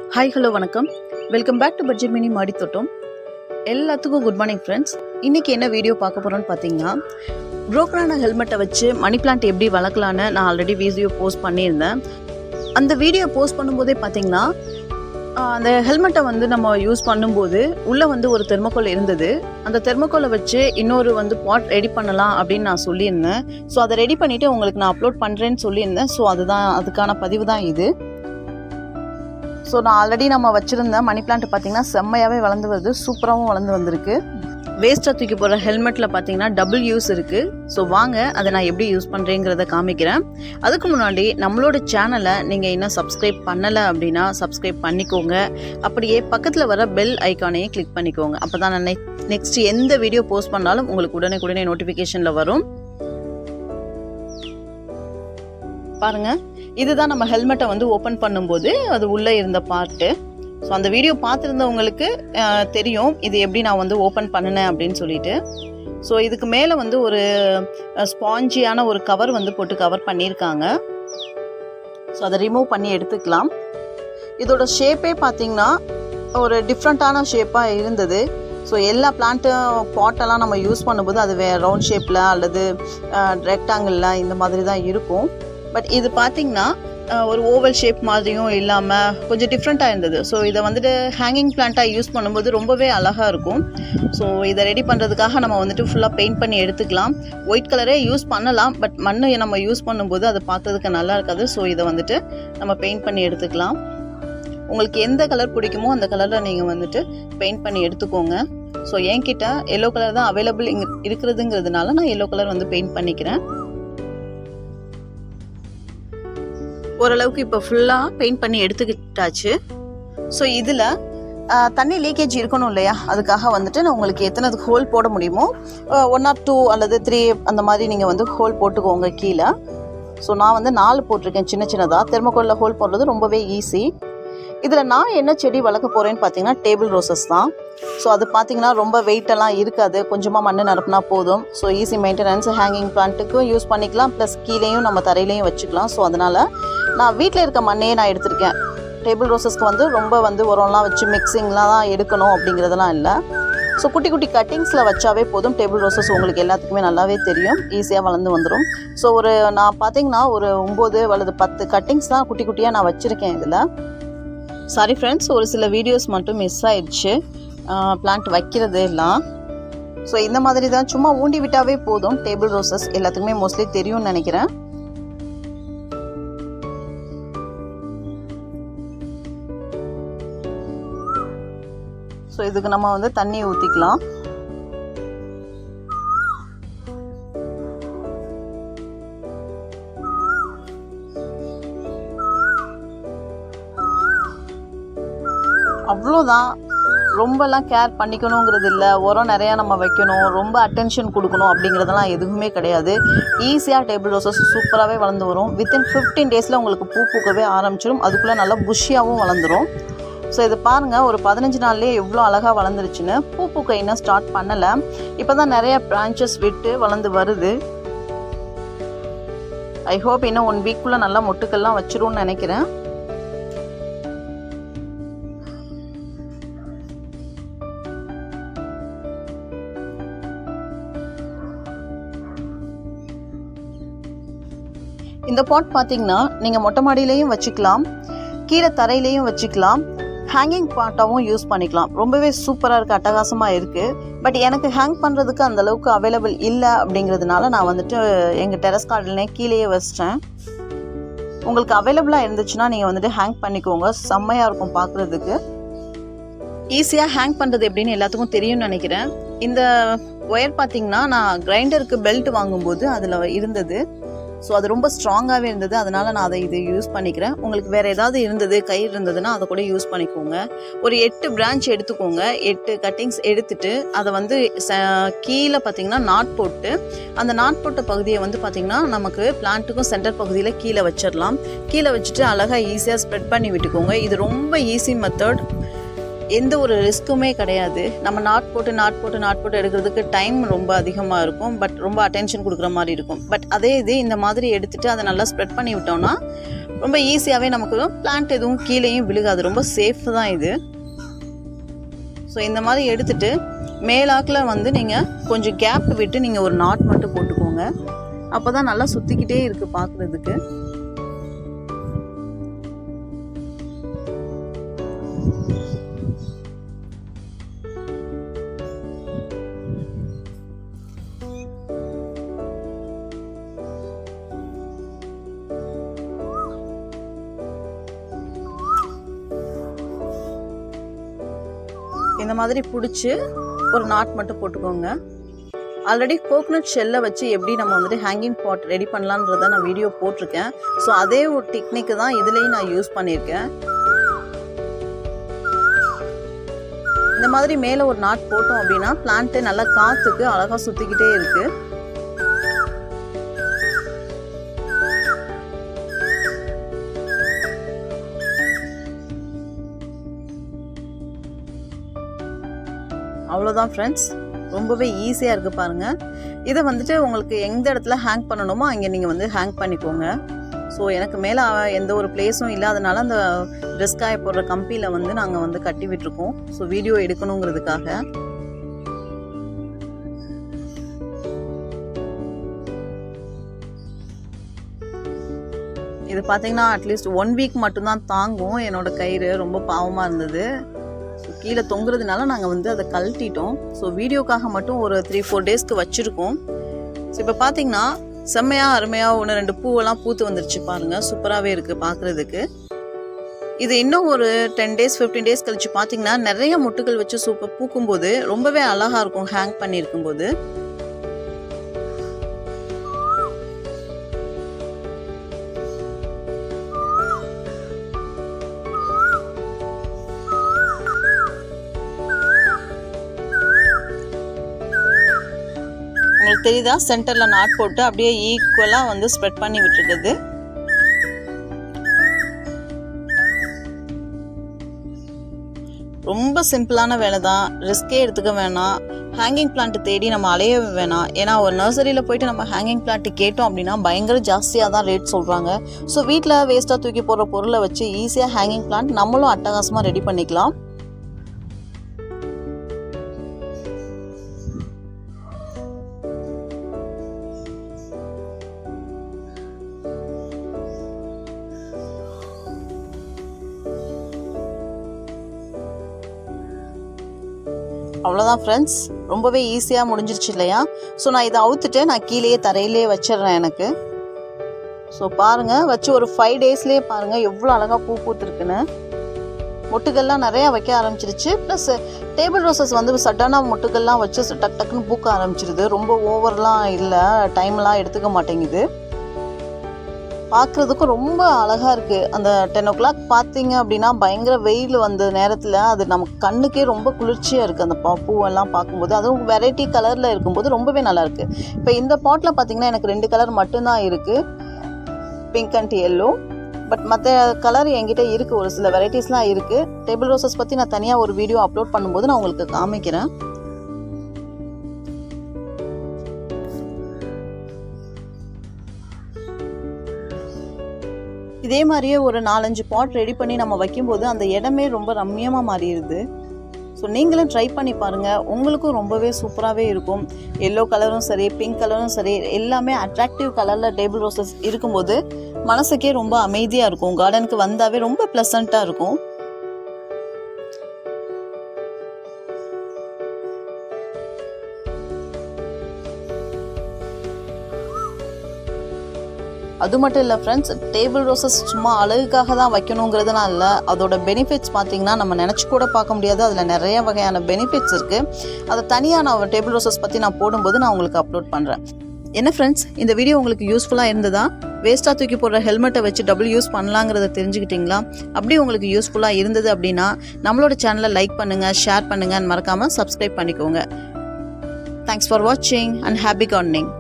hi hello வணக்கம் welcome back to budget mini மாடி தோட்டம் எல்லாத்துக்கும் குட் மார்னிங் ஃப்ரெண்ட்ஸ் இன்றைக்கி என்ன வீடியோ பார்க்க போகிறோன்னு பார்த்தீங்கன்னா ப்ரோக்கரான ஹெல்மெட்டை வச்சு மணி பிளான்ட் எப்படி வளர்க்கலான்னு நான் ஆல்ரெடி வீடியோ போஸ்ட் பண்ணியிருந்தேன் அந்த வீடியோ போஸ்ட் பண்ணும்போதே பார்த்தீங்கன்னா ஆஹ், அந்த ஹெல்மெட்டை வந்து நம்ம யூஸ் பண்ணும்போது உள்ளே வந்து ஒரு தெர்மோக்கோல் இருந்தது அந்த தெர்மோக்கோலை வச்சு இன்னொரு வந்து பாட் ரெடி பண்ணலாம் அப்படின்னு நான் சொல்லியிருந்தேன் ஸோ அதை ரெடி பண்ணிவிட்டு உங்களுக்கு நான் அப்லோட் பண்ணுறேன்னு சொல்லியிருந்தேன் ஸோ அதுதான் அதுக்கான பதிவு தான் இது ஸோ நான் ஆல்ரெடி நம்ம வச்சுருந்த மணி பிளான்ட் பார்த்தீங்கன்னா செம்மையாகவே வளர்ந்து வருது சூப்பராகவும் வளர்ந்து வந்திருக்கு வேஸ்ட்டாக தூக்கி போகிற ஹெல்மெட்டில் பார்த்தீங்கன்னா டபுள் யூஸ் இருக்குது ஸோ வாங்க அதை நான் எப்படி யூஸ் பண்ணுறேங்கிறத காமிக்கிறேன் அதுக்கு முன்னாடி நம்மளோட சேனலை நீங்கள் இன்னும் சப்ஸ்கிரைப் பண்ணலை அப்படின்னா சப்ஸ்கிரைப் பண்ணிக்கோங்க அப்படியே பக்கத்தில் வர பெல் ஐக்கானையும் கிளிக் பண்ணிக்கோங்க அப்போ தான் நான் நெக்ஸ்ட் எந்த வீடியோ போஸ்ட் பண்ணாலும் உங்களுக்கு உடனே உடனே நோட்டிஃபிகேஷனில் வரும் பாருங்க இதுதான் நம்ம ஹெல்மெட்டை வந்து ஓப்பன் பண்ணும்போது அது உள்ளே இருந்த பார்ட்டு ஸோ அந்த வீடியோ பார்த்துருந்தவங்களுக்கு அஹ், தெரியும் இது எப்படி நான் வந்து ஓப்பன் பண்ணினேன் அப்படின்னு சொல்லிட்டு ஸோ இதுக்கு மேலே வந்து ஒரு ஸ்பாஞ்சியான ஒரு கவர் வந்து போட்டு கவர் பண்ணியிருக்காங்க ஸோ அதை ரிமூவ் பண்ணி எடுத்துக்கலாம் இதோட ஷேப்பே பார்த்தீங்கன்னா ஒரு டிஃப்ரெண்ட்டான ஷேப்பாக இருந்தது ஸோ எல்லா பிளான்ட்டும் பாட்டெல்லாம் நம்ம யூஸ் பண்ணும்போது அது வே ரவுண்ட் ஷேப்பில் அல்லது ரெக்டாங்கிளில் இந்த மாதிரி தான் இருக்கும் பட் இது பார்த்தீங்கன்னா அஹ், ஒரு ஓவல் ஷேப் மாதிரியும் இல்லாமல் கொஞ்சம் டிஃப்ரெண்ட்டாக இருந்தது ஸோ இதை வந்துட்டு ஹேங்கிங் பிளான்ட்டாக யூஸ் பண்ணும்போது ரொம்பவே அழகாக இருக்கும் ஸோ இதை ரெடி பண்ணுறதுக்காக நம்ம வந்துட்டு ஃபுல்லாக பெயிண்ட் பண்ணி எடுத்துக்கலாம் ஒயிட் கலரே யூஸ் பண்ணலாம் பட் மண் நம்ம யூஸ் பண்ணும்போது அது பார்க்கறதுக்கு நல்லா இருக்காது ஸோ இதை வந்துட்டு நம்ம பெயிண்ட் பண்ணி எடுத்துக்கலாம் உங்களுக்கு எந்த கலர் பிடிக்குமோ அந்த கலரில் நீங்கள் வந்துட்டு பெயிண்ட் பண்ணி எடுத்துக்கோங்க ஸோ என்கிட்ட எல்லோ கலர் தான் அவைலபிள் இங்கே இருக்கிறதுங்கிறதுனால நான் எல்லோ கலர் வந்து பெயிண்ட் பண்ணிக்கிறேன் ஓரளவுக்கு இப்போ ஃபுல்லாக பெயிண்ட் பண்ணி எடுத்துக்கிட்டாச்சு ஸோ இதில் தண்ணி லீக்கேஜ் இருக்கணும் இல்லையா அதுக்காக வந்துட்டு நான் உங்களுக்கு எத்தனை ஹோல் போட முடியுமோ ஒன் ஆர் டூ அல்லது த்ரீ அந்த மாதிரி நீங்கள் வந்து ஹோல் போட்டுக்கோங்க கீழே ஸோ நான் வந்து நாலு போட்டிருக்கேன் சின்ன சின்னதாக தெர்மோக்கோலில் ஹோல் போடுறது ரொம்பவே ஈஸி இதில் நான் என்ன செடி வளர்க்க போகிறேன்னு பார்த்தீங்கன்னா டேபிள் ரோசஸ் தான் ஸோ அது பார்த்தீங்கன்னா ரொம்ப வெயிட்டெல்லாம் இருக்காது கொஞ்சமாக மண் நிரப்புனா போதும் ஸோ ஈஸி மெயின்டெனன்ஸ் ஹேங்கிங் பிளான்ட்டுக்கும் யூஸ் பண்ணிக்கலாம் ப்ளஸ் கீழேயும் நம்ம தரையிலையும் வச்சுக்கலாம் ஸோ அதனால் நான் வீட்டில் இருக்க மண்ணையே நான் எடுத்திருக்கேன் டேபிள் ரோசஸ்க்கு வந்து ரொம்ப வந்து உரம்லாம் வச்சு மிக்சிங்லாம் தான் எடுக்கணும் அப்படிங்கிறதெல்லாம் இல்லை ஸோ குட்டி குட்டி கட்டிங்ஸில் வச்சாவே போதும் டேபிள் ரோசஸ் உங்களுக்கு எல்லாத்துக்குமே நல்லாவே தெரியும் ஈஸியாக வளர்ந்து வந்துடும் ஸோ ஒரு நான் பார்த்தீங்கன்னா ஒரு ஒம்பது அல்லது பத்து கட்டிங்ஸ் தான் குட்டி குட்டியாக நான் வச்சுருக்கேன் இதில் சாரி ஃப்ரெண்ட்ஸ் ஒரு சில வீடியோஸ் மட்டும் மிஸ் ஆயிடுச்சு பிளான்ட் வைக்கிறது எல்லாம் ஸோ இந்த மாதிரி தான் சும்மா ஊண்டி விட்டாவே போதும் டேபிள் ரோசஸ் எல்லாத்துக்குமே மோஸ்ட்லி தெரியும்னு நினைக்கிறேன் ஸோ இதுக்கு நம்ம வந்து தண்ணி ஊற்றிக்கலாம் அவ்வளோதான் ரொம்பலாம் கேர் பண்ணிக்கணுங்கிறது இல்லை உரம் நிறையா நம்ம வைக்கணும் ரொம்ப அட்டென்ஷன் கொடுக்கணும் அப்படிங்கிறதெல்லாம் எதுவுமே கிடையாது ஈஸியாக டேபிள் ரோசஸ் சூப்பராகவே வளர்ந்து வரும் வித்தின் ஃபிஃப்டீன் டேஸில் உங்களுக்கு பூ பூக்கவே ஆரம்பிச்சிடும் அதுக்குள்ளே நல்லா புஷ்ஷியாகவும் வளர்ந்துரும் ஸோ இதை பாருங்கள் ஒரு பதினஞ்சு நாள்லேயே எவ்வளோ அழகாக வளர்ந்துருச்சுன்னு பூ பூக்க இன்னும் ஸ்டார்ட் பண்ணலை இப்போ தான் நிறைய பிரான்ச்சஸ் விட்டு வளர்ந்து வருது ஐ ஹோப் இன்னும் ஒன் வீக்குள்ளே நல்லா மொட்டுக்கள்லாம் வச்சிரும்னு நினைக்கிறேன் இந்த பாட் பார்த்தீங்கன்னா நீங்கள் மொட்டை மாடியிலையும் வச்சுக்கலாம் கீழே தரையிலையும் வச்சுக்கலாம் ஹேங்கிங் பாட்டாகவும் யூஸ் பண்ணிக்கலாம் ரொம்பவே சூப்பராக இருக்குது அட்டகாசமாக இருக்குது பட் எனக்கு ஹேங் பண்ணுறதுக்கு அந்த அளவுக்கு அவைலபிள் இல்லை அப்படிங்கிறதுனால நான் வந்துட்டு எங்கள் டெரஸ் கார்டனே கீழேயே வச்சிட்டேன் உங்களுக்கு அவைலபிளாக இருந்துச்சுன்னா நீங்கள் வந்துட்டு ஹேங் பண்ணிக்கோங்க செம்மையாக இருக்கும் பார்க்குறதுக்கு ஈஸியாக ஹேங் பண்ணுறது எப்படின்னு எல்லாத்துக்கும் தெரியும்னு நினைக்கிறேன் இந்த ஒயர் பார்த்தீங்கன்னா நான் கிரைண்டருக்கு பெல்ட் வாங்கும்போது அதில் இருந்தது ஸோ அது ரொம்ப ஸ்ட்ராங்காகவே இருந்தது அதனால நான் அதை இது யூஸ் பண்ணிக்கிறேன் உங்களுக்கு வேறு ஏதாவது இருந்தது கயிறு இருந்ததுன்னா அதை கூட யூஸ் பண்ணிக்கோங்க ஒரு எட்டு பிரான்ச் எடுத்துக்கோங்க எட்டு கட்டிங்ஸ் எடுத்துட்டு அதை வந்து ச- கீழே பார்த்தீங்கன்னா நாட் போட்டு அந்த நாட் போட்ட பகுதியை வந்து பார்த்தீங்கன்னா நமக்கு பிளான்ட்டுக்கும் சென்டர் பகுதியில் கீழே வச்சிடலாம் கீழே வச்சுட்டு அழகாக ஈஸியாக ஸ்ப்ரெட் பண்ணி விட்டுக்கோங்க இது ரொம்ப ஈஸி மெத்தட் எந்த ஒரு ரிஸ்க்குமே கிடையாது நம்ம நாட் போட்டு நாட் போட்டு நாட் போட்டு எடுக்கிறதுக்கு டைம் ரொம்ப அதிகமாக இருக்கும் பட் ரொம்ப அட்டென்ஷன் கொடுக்குற மாதிரி இருக்கும் பட் அதே இது இந்த மாதிரி எடுத்துட்டு அதை நல்லா ஸ்ப்ரெட் பண்ணி விட்டோம்னா ரொம்ப ஈஸியாகவே நமக்கு பிளான்ட் எதுவும் கீழேயும் விழுகாது ரொம்ப சேஃப் தான் இது ஸோ இந்த மாதிரி எடுத்துட்டு மேலாக்கில் வந்து நீங்கள் கொஞ்சம் கேப் விட்டு நீங்கள் ஒரு நாட் மட்டும் போட்டுக்கோங்க அப்போ தான் நல்லா சுற்றிக்கிட்டே இருக்குது பார்க்குறதுக்கு இந்த மாதிரி பிடிச்சி ஒரு நாட் மட்டும் போட்டுக்கோங்க ஆல்ரெடி கோகனட் ஷெல்லை வச்சு எப்படி நம்ம வந்துட்டு ஹேங்கிங் பாட் ரெடி பண்ணலான்றத நான் வீடியோ போட்டிருக்கேன் ஸோ அதே ஒரு டெக்னிக்கு தான் இதுலேயும் நான் யூஸ் பண்ணியிருக்கேன் இந்த மாதிரி மேலே ஒரு நாட் போட்டோம் அப்படின்னா பிளான்ட்டு நல்லா காற்றுக்கு அழகாக சுற்றிக்கிட்டே இருக்குது அவ்வளோதான் ஃப்ரெண்ட்ஸ் ரொம்பவே ஈஸியாக இருக்குது பாருங்கள் இதை வந்துட்டு உங்களுக்கு எந்த இடத்துல ஹேங் பண்ணணுமோ அங்கே நீங்கள் வந்து ஹேங் பண்ணிக்கோங்க ஸோ எனக்கு மேலே எந்த ஒரு பிளேஸும் இல்லாதனால அந்த ட்ரெஸ் காய போடுற கம்பியில் வந்து நாங்கள் வந்து கட்டி விட்டுருக்கோம் ஸோ வீடியோ எடுக்கணுங்கிறதுக்காக இது பார்த்தீங்கன்னா அட்லீஸ்ட் ஒன் வீக் மட்டும்தான் தாங்கும் என்னோட கயிறு ரொம்ப பாவமாக இருந்தது ஸோ கீழே தொங்குறதுனால நாங்கள் வந்து அதை கழட்டிட்டோம் ஸோ வீடியோக்காக மட்டும் ஒரு த்ரீ ஃபோர் டேஸ்க்கு வச்சுருக்கோம் ஸோ இப்போ பார்த்தீங்கன்னா செம்மையாக அருமையாக ஒன்று ரெண்டு பூவெல்லாம் பூத்து வந்துருச்சு பாருங்கள் சூப்பராகவே இருக்குது பார்க்குறதுக்கு இது இன்னும் ஒரு டென் டேஸ் ஃபிஃப்டீன் டேஸ் கழிச்சு பார்த்தீங்கன்னா நிறைய முட்டுகள் வச்சு சூப்பர் பூக்கும்போது ரொம்பவே அழகாக இருக்கும் ஹேங் பண்ணியிருக்கும் போது உங்களுக்கு தெரியுதா சென்டரில் நாட் போட்டு அப்படியே ஈக்குவலாக வந்து ஸ்ப்ரெட் பண்ணி விட்டுருக்குது ரொம்ப சிம்பிளான வேலை தான் ரிஸ்கே எடுத்துக்க வேணாம் ஹேங்கிங் பிளான்ட் தேடி நம்ம அலைய வேணாம் ஏன்னா ஒரு நர்சரியில் போயிட்டு நம்ம ஹேங்கிங் பிளான்ட் கேட்டோம் அப்படின்னா பயங்கர ஜாஸ்தியாக தான் ரேட் சொல்கிறாங்க ஸோ வீட்டில் வேஸ்ட்டாக தூக்கி போடுற பொருளை வச்சு ஈஸியாக ஹேங்கிங் பிளான்ட் நம்மளும் அட்டகாசமாக ரெடி பண்ணிக்கலாம் அவ்வளோதான் ஃப்ரெண்ட்ஸ் ரொம்பவே ஈஸியாக முடிஞ்சிருச்சு இல்லையா ஸோ நான் இதை அவுத்துட்டு நான் கீழேயே தரையிலே வச்சிடுறேன் எனக்கு ஸோ பாருங்கள் வச்சு ஒரு ஃபைவ் டேஸ்லேயே பாருங்கள் எவ்வளோ அழகாக பூ பூத்துருக்குன்னு மொட்டுகள்லாம் நிறையா வைக்க ஆரம்பிச்சிருச்சு ப்ளஸ் டேபிள் ரோசஸ் வந்து சடனாக மொட்டுகள்லாம் வச்சு டக் டக்குன்னு பூக்க ஆரம்பிச்சிருது ரொம்ப ஓவர்லாம் இல்லை டைம்லாம் எடுத்துக்க மாட்டேங்குது பார்க்குறதுக்கும் ரொம்ப அழகாக இருக்குது அந்த டென் ஓ கிளாக் பார்த்தீங்க அப்படின்னா பயங்கர வெயில் வந்த நேரத்தில் அது நமக்கு கண்ணுக்கே ரொம்ப குளிர்ச்சியாக இருக்குது அந்த பா பூவெல்லாம் பார்க்கும்போது அதுவும் வெரைட்டி கலரில் இருக்கும்போது ரொம்பவே நல்லாயிருக்கு இப்போ இந்த பாட்டில் பார்த்தீங்கன்னா எனக்கு ரெண்டு கலர் மட்டும்தான் இருக்குது பிங்க் அண்ட் எல்லோ பட் மற்ற கலர் என்கிட்ட இருக்குது ஒரு சில வெரைட்டிஸ்லாம் இருக்குது டேபிள் ரோசஸ் பற்றி நான் தனியாக ஒரு வீடியோ அப்லோட் பண்ணும்போது நான் உங்களுக்கு காமிக்கிறேன் இதே மாதிரியே ஒரு நாலஞ்சு பாட் ரெடி பண்ணி நம்ம வைக்கும்போது அந்த இடமே ரொம்ப ரம்மியமாக மாறிடுது ஸோ நீங்களும் ட்ரை பண்ணி பாருங்கள் உங்களுக்கும் ரொம்பவே சூப்பராகவே இருக்கும் எல்லோ கலரும் சரி பிங்க் கலரும் சரி எல்லாமே அட்ராக்டிவ் கலரில் டேபிள் ரோசஸ் இருக்கும்போது மனசுக்கே ரொம்ப அமைதியாக இருக்கும் கார்டனுக்கு வந்தாவே ரொம்ப ப்ளசண்ட்டாக இருக்கும் அது மட்டும் இல்லை ஃப்ரெண்ட்ஸ் டேபிள் ரோசஸ் சும்மா அழகுக்காக தான் வைக்கணுங்கிறதுலாம் இல்லை அதோட பெனிஃபிட்ஸ் பார்த்தீங்கன்னா நம்ம நினச்சி கூட பார்க்க முடியாது அதில் நிறைய வகையான பெனிஃபிட்ஸ் இருக்குது அதை தனியாக நான் டேபிள் ரோசஸ் பற்றி நான் போடும்போது நான் உங்களுக்கு அப்லோட் பண்ணுறேன் என்ன ஃப்ரெண்ட்ஸ் இந்த வீடியோ உங்களுக்கு யூஸ்ஃபுல்லாக இருந்ததா வேஸ்ட்டாக தூக்கி போடுற ஹெல்மெட்டை வச்சு டபுள் யூஸ் பண்ணலாங்கிறத தெரிஞ்சுக்கிட்டீங்களா அப்படி உங்களுக்கு யூஸ்ஃபுல்லாக இருந்தது அப்படின்னா நம்மளோட சேனலை லைக் பண்ணுங்கள் ஷேர் பண்ணுங்கள் மறக்காமல் சப்ஸ்கிரைப் பண்ணிக்கோங்க தேங்க்ஸ் ஃபார் வாட்சிங் அண்ட் ஹாப்பி கார்டனிங்